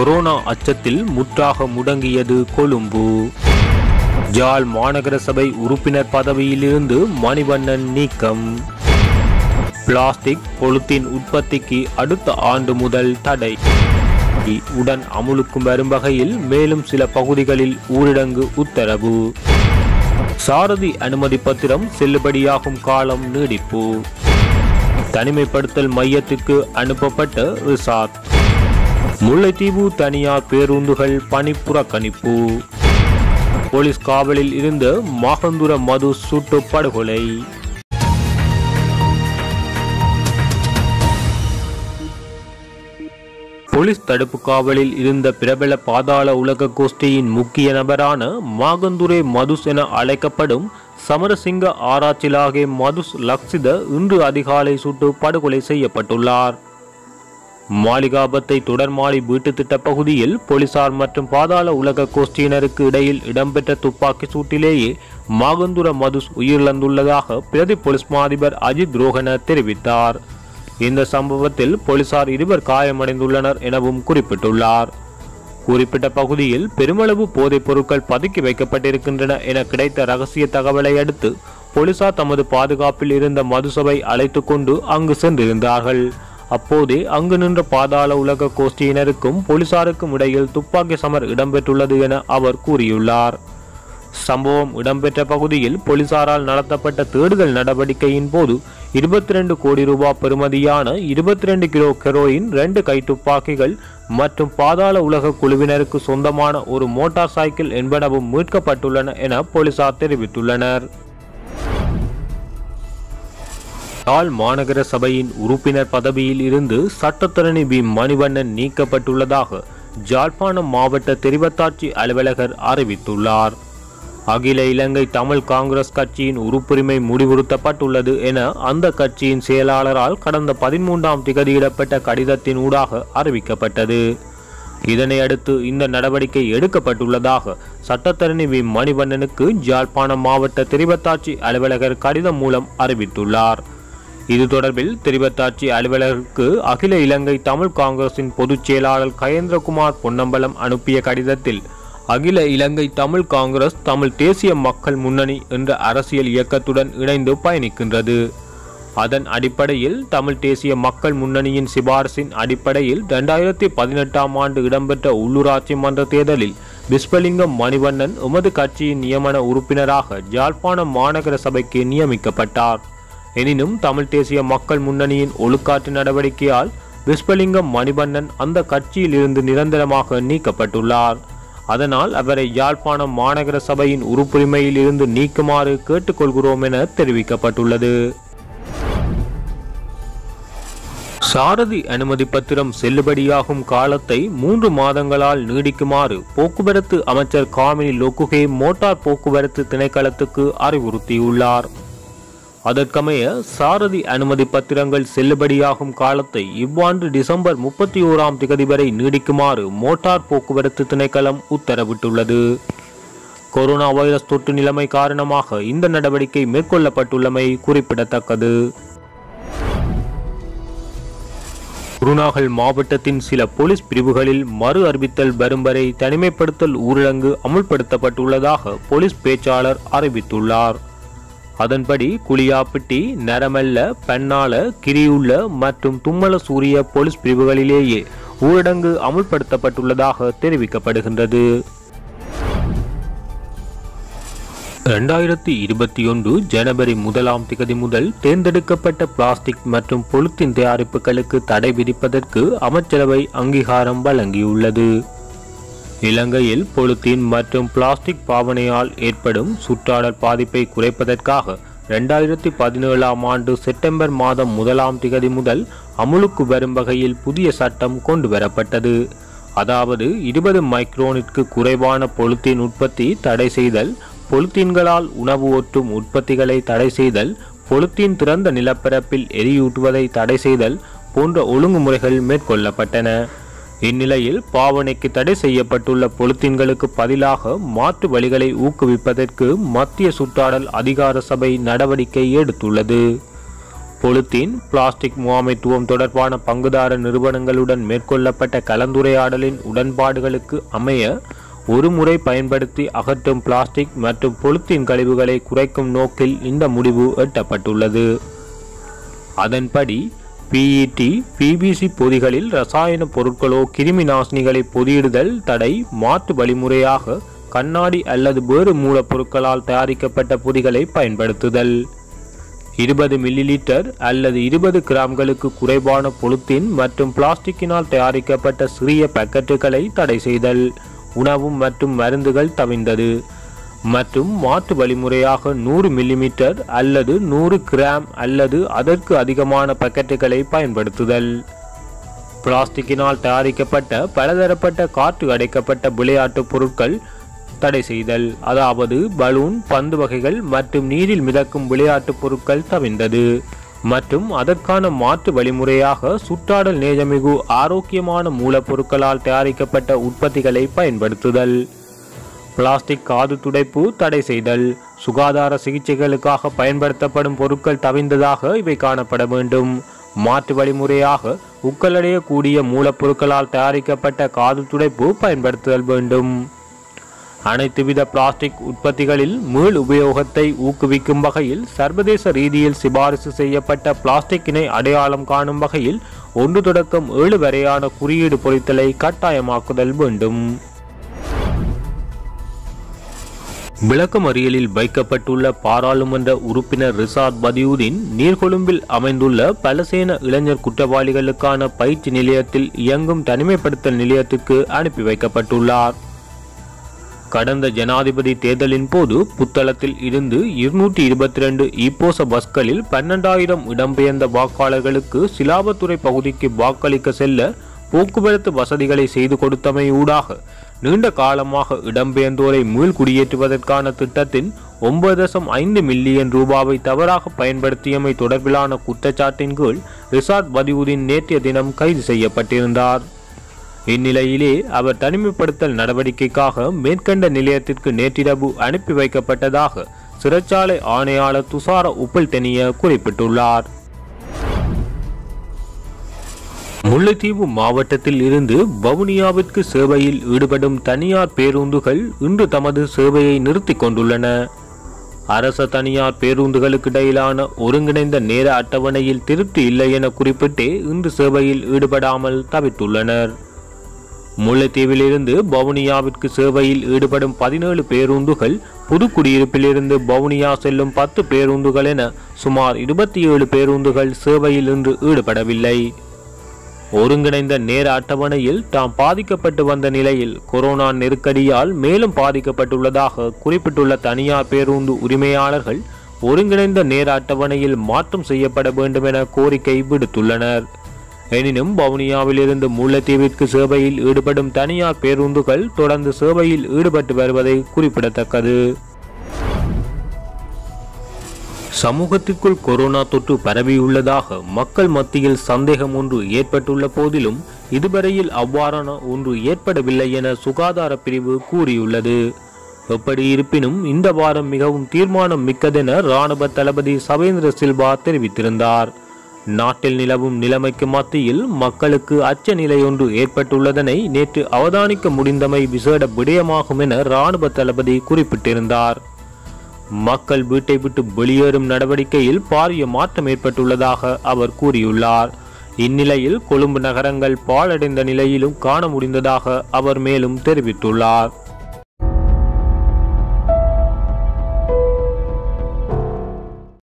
corona அச்சத்தில் முற்றாக முடங்கியது கொழும்பு ஜாழ் மாநகர சபை உறுப்பினர் பதவியிலிருந்து மணிவண்ணன் நீக்கம் பிளாஸ்டிக் பொலித்தீன் உற்பத்திக்கு அடுத்த ஆண்டு முதல் தடை உடன் அமுலுக்கு வரும் வகையில் மேலும் சில பகுதிகளில் ஊரடங்கு உத்தரவு சாரதி அனுமதி பத்திரம் செல்லுபடியாகும் காலம் நீடிப்பு தனிமைப்படுத்தல் மையத்திற்கு அனுப்பப்பட்ட ரிசார்ட் முல்லைத்தீவு தனியார் பேருந்துகள் பணி புறக்கணிப்பு போலீஸ் காவலில் இருந்த மாகந்துர மது சுட்டு படுகொலை போலீஸ் தடுப்பு காவலில் இருந்த பிரபல பாதாள உலக கோஷ்டியின் முக்கிய நபரான மாகந்துரே மதுஸ் என அழைக்கப்படும் சமரசிங்க ஆராய்ச்சிலாகே மதுஸ் லக்ஷித இன்று அதிகாலை சுட்டு படுகொலை செய்யப்பட்டுள்ளார் மாளிகாபத்தை தொடர்மாடி வீட்டு திட்ட பகுதியில் போலீசார் மற்றும் பாதாள உலக கோஷ்டியினருக்கு இடையில் இடம்பெற்ற துப்பாக்கி சூட்டிலேயே மாகந்துர மதுஸ் உயிரிழந்துள்ளதாக பிரதி போலீஸ் மா அதிபர் அஜித் ரோஹன தெரிவித்தார் இந்த சம்பவத்தில் போலீசார் இருவர் காயமடைந்துள்ளனர் எனவும் குறிப்பிட்டுள்ளார் குறிப்பிட்ட பகுதியில் பெருமளவு போதைப் பொருட்கள் பதுக்கி வைக்கப்பட்டிருக்கின்றன என கிடைத்த ரகசிய தகவலை அடுத்து போலீசார் தமது பாதுகாப்பில் இருந்த மதுசபை அழைத்து கொண்டு அங்கு சென்றிருந்தார்கள் அப்போதே அங்கு நின்ற பாதாள உலக கோஷ்டியினருக்கும் போலீசாருக்கும் இடையில் துப்பாக்கி சமர் இடம்பெற்றுள்ளது என அவர் கூறியுள்ளார் சம்பவம் இடம்பெற்ற பகுதியில் போலீசாரால் நடத்தப்பட்ட தேடுதல் நடவடிக்கையின் போது இருபத்தி ரெண்டு கோடி ரூபாய் பெறுமதியான இருபத்தி ரெண்டு கிலோ கெரோயின் ரெண்டு கைத்துப்பாக்கிகள் மற்றும் பாதாள உலக குழுவினருக்கு சொந்தமான ஒரு மோட்டார் சைக்கிள் என்பனவும் மீட்கப்பட்டுள்ளன என போலீசார் தெரிவித்துள்ளனர் யாழ் மாநகர சபையின் உறுப்பினர் பதவியில் இருந்து சட்டத்தரணி பி மணிவண்ணன் நீக்கப்பட்டுள்ளதாக ஜாழ்ப்பாணம் மாவட்ட தெரிவத்தாட்சி அலுவலகர் அறிவித்துள்ளார் அகில இலங்கை தமிழ் காங்கிரஸ் கட்சியின் உறுப்புரிமை முடிவுறுத்தப்பட்டுள்ளது என அந்த கட்சியின் செயலாளரால் கடந்த பதிமூன்றாம் திகதியிடப்பட்ட கடிதத்தின் ஊடாக அறிவிக்கப்பட்டது இதனை அடுத்து இந்த நடவடிக்கை எடுக்கப்பட்டுள்ளதாக சட்டத்தரணி வி மணிவண்ணனுக்கு ஜாழ்ப்பாணம் மாவட்ட தெரிவத்தாட்சி அலுவலகர் கடிதம் மூலம் அறிவித்துள்ளார் இது தொடர்பில் தெரிவத்தாட்சி அலுவலருக்கு அகில இலங்கை தமிழ் காங்கிரசின் பொதுச் செயலாளர் கயேந்திரகுமார் பொன்னம்பலம் அனுப்பிய கடிதத்தில் அகில இலங்கை தமிழ் காங்கிரஸ் தமிழ் தேசிய மக்கள் முன்னணி என்ற அரசியல் இயக்கத்துடன் இணைந்து பயணிக்கின்றது அதன் அடிப்படையில் தமிழ் தேசிய மக்கள் முன்னணியின் சிபாரிசின் அடிப்படையில் இரண்டாயிரத்தி பதினெட்டாம் ஆண்டு இடம்பெற்ற உள்ளூராட்சி மன்ற தேர்தலில் விஸ்வலிங்கம் மணிவண்ணன் எமது கட்சியின் நியமன உறுப்பினராக ஜாழ்ப்பாணம் மாநகர சபைக்கு நியமிக்கப்பட்டார் எனினும் தமிழ் தேசிய மக்கள் முன்னணியின் ஒழுக்காற்று நடவடிக்கையால் விஸ்வலிங்கம் மணிவண்ணன் அந்த கட்சியில் இருந்து நிரந்தரமாக நீக்கப்பட்டுள்ளார் அதனால் அவரை யாழ்ப்பாணம் மாநகர சபையின் உறுப்புரிமையில் இருந்து நீக்குமாறு கேட்டுக்கொள்கிறோம் என தெரிவிக்கப்பட்டுள்ளது சாரதி அனுமதி பத்திரம் செல்லுபடியாகும் காலத்தை மூன்று மாதங்களால் நீடிக்குமாறு போக்குவரத்து அமைச்சர் காமினி லொக்குகே மோட்டார் போக்குவரத்து திணைக்களத்துக்கு அறிவுறுத்தியுள்ளார் அதற்கமைய சாரதி அனுமதி பத்திரங்கள் செல்லுபடியாகும் காலத்தை இவ்வாண்டு டிசம்பர் முப்பத்தி ஓராம் திகதி வரை நீடிக்குமாறு மோட்டார் போக்குவரத்து திணைக்களம் உத்தரவிட்டுள்ளது கொரோனா வைரஸ் தொற்று நிலைமை காரணமாக இந்த நடவடிக்கை மேற்கொள்ளப்பட்டுள்ளமை குறிப்பிடத்தக்கது குருநாகல் மாவட்டத்தின் சில போலீஸ் பிரிவுகளில் மறு அறிவித்தல் வரும் வரை தனிமைப்படுத்தல் ஊரடங்கு அமுல்படுத்தப்பட்டுள்ளதாக போலீஸ் பேச்சாளர் அறிவித்துள்ளார் அதன்படி குளியாப்பிட்டி நரமல்ல பெண்ணால கிரியுள்ள மற்றும் தும்மல சூரிய போலீஸ் பிரிவுகளிலேயே ஊரடங்கு அமுல்படுத்தப்பட்டுள்ளதாக தெரிவிக்கப்படுகின்றது இரண்டாயிரத்தி இருபத்தி ஒன்று ஜனவரி முதலாம் திகதி முதல் தேர்ந்தெடுக்கப்பட்ட பிளாஸ்டிக் மற்றும் பொலித்தீன் தயாரிப்புகளுக்கு தடை விதிப்பதற்கு அமைச்சரவை அங்கீகாரம் வழங்கியுள்ளது இலங்கையில் பொலித்தீன் மற்றும் பிளாஸ்டிக் பாவனையால் ஏற்படும் சுற்றாடல் பாதிப்பை குறைப்பதற்காக இரண்டாயிரத்தி பதினேழாம் ஆண்டு செப்டம்பர் மாதம் முதலாம் திகதி முதல் அமுலுக்கு வரும் வகையில் புதிய சட்டம் கொண்டு வரப்பட்டது அதாவது இருபது மைக்ரோனிற்கு குறைவான பொலித்தீன் உற்பத்தி தடை செய்தல் பொலித்தீன்களால் உணவு ஒற்றும் உற்பத்திகளை தடை செய்தல் பொலித்தீன் திறந்த நிலப்பரப்பில் எரியூட்டுவதை தடை செய்தல் போன்ற ஒழுங்குமுறைகள் மேற்கொள்ளப்பட்டன இந்நிலையில் பாவனைக்கு தடை செய்யப்பட்டுள்ள பொலித்தீன்களுக்கு பதிலாக மாற்று வழிகளை ஊக்குவிப்பதற்கு மத்திய சுற்றாடல் அதிகார சபை நடவடிக்கை எடுத்துள்ளது பொலித்தீன் பிளாஸ்டிக் முகாமைத்துவம் தொடர்பான பங்குதார நிறுவனங்களுடன் மேற்கொள்ளப்பட்ட கலந்துரையாடலின் உடன்பாடுகளுக்கு அமைய ஒரு முறை பயன்படுத்தி அகற்றும் பிளாஸ்டிக் மற்றும் பொலித்தீன் கழிவுகளை குறைக்கும் நோக்கில் இந்த முடிவு எட்டப்பட்டுள்ளது அதன்படி பிஇடி பிபிசி பொதிகளில் ரசாயன பொருட்களோ கிருமி நாசினிகளை பொதியிடுதல் தடை மாற்று வழிமுறையாக கண்ணாடி அல்லது வேறு மூலப்பொருட்களால் தயாரிக்கப்பட்ட பொதிகளை பயன்படுத்துதல் இருபது மில்லிலிட்டர் அல்லது இருபது கிராம்களுக்கு குறைவான பொலித்தீன் மற்றும் பிளாஸ்டிக்கினால் தயாரிக்கப்பட்ட சிறிய பாக்கெட்டுகளை தடை செய்தல் உணவு மற்றும் மருந்துகள் தவிர்ந்தது மற்றும் மாற்று வழிமுறையாக நூறு மில்லிமீட்டர் அல்லது நூறு கிராம் அல்லது அதற்கு அதிகமான பாக்கெட்டுகளை பயன்படுத்துதல் பிளாஸ்டிக்கினால் தயாரிக்கப்பட்ட பலதரப்பட்ட காற்று அடைக்கப்பட்ட விளையாட்டுப் பொருட்கள் தடை செய்தல் அதாவது பலூன் பந்து வகைகள் மற்றும் நீரில் மிதக்கும் விளையாட்டுப் பொருட்கள் தவிர்ந்தது மற்றும் அதற்கான மாற்று வழிமுறையாக சுற்றாடல் நேஜமிகு ஆரோக்கியமான மூலப்பொருட்களால் தயாரிக்கப்பட்ட உற்பத்திகளை பயன்படுத்துதல் பிளாஸ்டிக் காது துடைப்பு தடை செய்தல் சுகாதார சிகிச்சைகளுக்காக பயன்படுத்தப்படும் பொருட்கள் தவிர்ந்ததாக இவை காணப்பட வேண்டும் மாற்று வழிமுறையாக உக்கலடையக்கூடிய மூலப்பொருட்களால் தயாரிக்கப்பட்ட காது துடைப்பு பயன்படுத்துதல் வேண்டும் அனைத்து வித பிளாஸ்டிக் உற்பத்திகளில் மீள் உபயோகத்தை ஊக்குவிக்கும் வகையில் சர்வதேச ரீதியில் சிபாரிசு செய்யப்பட்ட பிளாஸ்டிக்கினை அடையாளம் காணும் வகையில் ஒன்று தொடக்கம் ஏழு வரையான குறியீடு பொறித்தலை கட்டாயமாக்குதல் வேண்டும் விளக்கமறியலில் வைக்கப்பட்டுள்ள பாராளுமன்ற உறுப்பினர் ரிசாத் பதியுதீன் நீர்கொழும்பில் அமைந்துள்ள பலசேன இளைஞர் குற்றவாளிகளுக்கான பயிற்சி நிலையத்தில் இயங்கும் தனிமைப்படுத்தல் நிலையத்துக்கு அனுப்பி வைக்கப்பட்டுள்ளார் கடந்த ஜனாதிபதி தேர்தலின் போது புத்தளத்தில் இருந்து இருநூற்றி இருபத்தி ரெண்டு ஈப்போச பஸ்களில் பன்னெண்டாயிரம் இடம்பெயர்ந்த வாக்காளர்களுக்கு சிலாபத்துறை பகுதிக்கு வாக்களிக்க செல்ல போக்குவரத்து வசதிகளை செய்து கொடுத்தமை ஊடாக நீண்ட காலமாக இடம்பெயர்ந்தோரை மீள் குடியேற்றுவதற்கான திட்டத்தின் ஒன்பது தசம் ஐந்து மில்லியன் ரூபாவை தவறாக பயன்படுத்தியமை தொடர்பிலான குற்றச்சாட்டின் கீழ் ரிசார்ட் பதியுதீன் நேற்றைய தினம் கைது செய்யப்பட்டிருந்தார் இந்நிலையிலே அவர் தனிமைப்படுத்தல் நடவடிக்கைக்காக மேற்கண்ட நிலையத்திற்கு நேற்றிரவு அனுப்பி வைக்கப்பட்டதாக சிறைச்சாலை ஆணையாளர் துஷார உப்பல் தெனிய குறிப்பிட்டுள்ளார் முல்லைத்தீவு மாவட்டத்தில் இருந்து வவுனியாவிற்கு சேவையில் ஈடுபடும் தனியார் பேருந்துகள் இன்று தமது சேவையை நிறுத்திக் கொண்டுள்ளன அரச தனியார் பேருந்துகளுக்கு இடையிலான ஒருங்கிணைந்த நேர அட்டவணையில் திருப்தி இல்லை என குறிப்பிட்டே இன்று சேவையில் ஈடுபடாமல் தவிர்த்துள்ளனர் முல்லைத்தீவிலிருந்து வவுனியாவிற்கு சேவையில் ஈடுபடும் பதினேழு பேருந்துகள் புதுக்குடியிருப்பிலிருந்து வவுனியா செல்லும் பத்து பேருந்துகள் என சுமார் இருபத்தி ஏழு பேருந்துகள் சேவையில் இன்று ஈடுபடவில்லை ஒருங்கிணைந்த நேர அட்டவணையில் தாம் பாதிக்கப்பட்டு வந்த நிலையில் கொரோனா நெருக்கடியால் மேலும் பாதிக்கப்பட்டுள்ளதாக குறிப்பிட்டுள்ள தனியார் பேருந்து உரிமையாளர்கள் ஒருங்கிணைந்த நேர அட்டவணையில் மாற்றம் செய்யப்பட வேண்டும் என கோரிக்கை விடுத்துள்ளனர் எனினும் வவுனியாவிலிருந்து முல்லைத்தீவிற்கு சேவையில் ஈடுபடும் தனியார் பேருந்துகள் தொடர்ந்து சேவையில் ஈடுபட்டு வருவதை குறிப்பிடத்தக்கது சமூகத்திற்குள் கொரோனா தொற்று பரவியுள்ளதாக மக்கள் மத்தியில் சந்தேகம் ஒன்று ஏற்பட்டுள்ள போதிலும் இதுவரையில் அவ்வாறான ஒன்று ஏற்படவில்லை என சுகாதார பிரிவு கூறியுள்ளது எப்படி இருப்பினும் இந்த வாரம் மிகவும் தீர்மானம் மிக்கதென இராணுவ தளபதி சவேந்திர சில்வா தெரிவித்திருந்தார் நாட்டில் நிலவும் நிலைமைக்கு மத்தியில் மக்களுக்கு அச்ச நிலை ஒன்று ஏற்பட்டுள்ளதனை நேற்று அவதானிக்க முடிந்தமை விசேட விடயமாகும் என இராணுவ தளபதி குறிப்பிட்டிருந்தார் மக்கள் வீட்டை விட்டு வெளியேறும் நடவடிக்கையில் பாரிய மாற்றம் ஏற்பட்டுள்ளதாக அவர் கூறியுள்ளார் இந்நிலையில் கொழும்பு நகரங்கள் பாழடைந்த நிலையிலும் காண முடிந்ததாக அவர் மேலும் தெரிவித்துள்ளார்